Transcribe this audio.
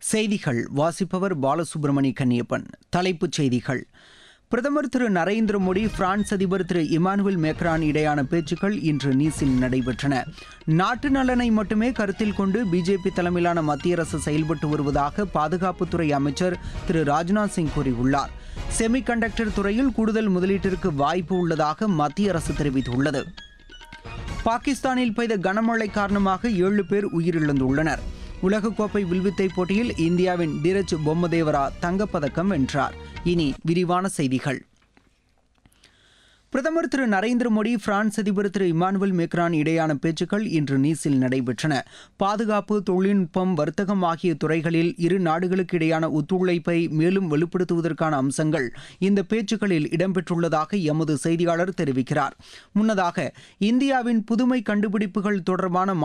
செய்திகள் வாசிப்பவர் பாலசுப்ரமணி கன்னியப்பன் தலைப்புச் செய்திகள் பிரதமர் திரு நரேந்திர மோடி பிரான்ஸ் அதிபர் திரு இமானுவேல் மேக்ரான் இடையான பேச்சுக்கள் இன்று நீஸில் நடைபெற்றன நாட்டு நலனை மட்டுமே கருத்தில் கொண்டு பிஜேபி தலைமையிலான மத்திய அரசு செயல்பட்டு வருவதாக பாதுகாப்புத்துறை அமைச்சர் திரு ராஜ்நாத் சிங் கூறியுள்ளார் செமிகண்டக்டர் துறையில் கூடுதல் முதலீட்டிற்கு வாய்ப்பு உள்ளதாக மத்திய அரசு தெரிவித்துள்ளது பாகிஸ்தானில் பெய்த கனமழை காரணமாக ஏழு பேர் உயிரிழந்துள்ளனர் உலகக்கோப்பை வில்வித்தை போட்டியில் இந்தியாவின் தீரஜ் பொம்மதேவரா தங்கப்பதக்கம் வென்றார் இனி விரிவான செய்திகள் பிரதமர் திரு நரேந்திர மோடி பிரான்ஸ் அதிபர் திரு இமானுவேல் மேக்ரான் இடையான பேச்சுக்கள் இன்று நீஸில் நடைபெற்றன பாதுகாப்பு தொழில்நுட்பம் வர்த்தகம் ஆகிய துறைகளில் இரு நாடுகளுக்கு இடையான ஒத்துழைப்பை மேலும் வலுப்படுத்துவதற்கான அம்சங்கள் இந்த பேச்சுக்களில் இடம்பெற்றுள்ளதாக எமது செய்தியாளர் தெரிவிக்கிறார் முன்னதாக இந்தியாவின் புதுமை கண்டுபிடிப்புகள் தொடர்பான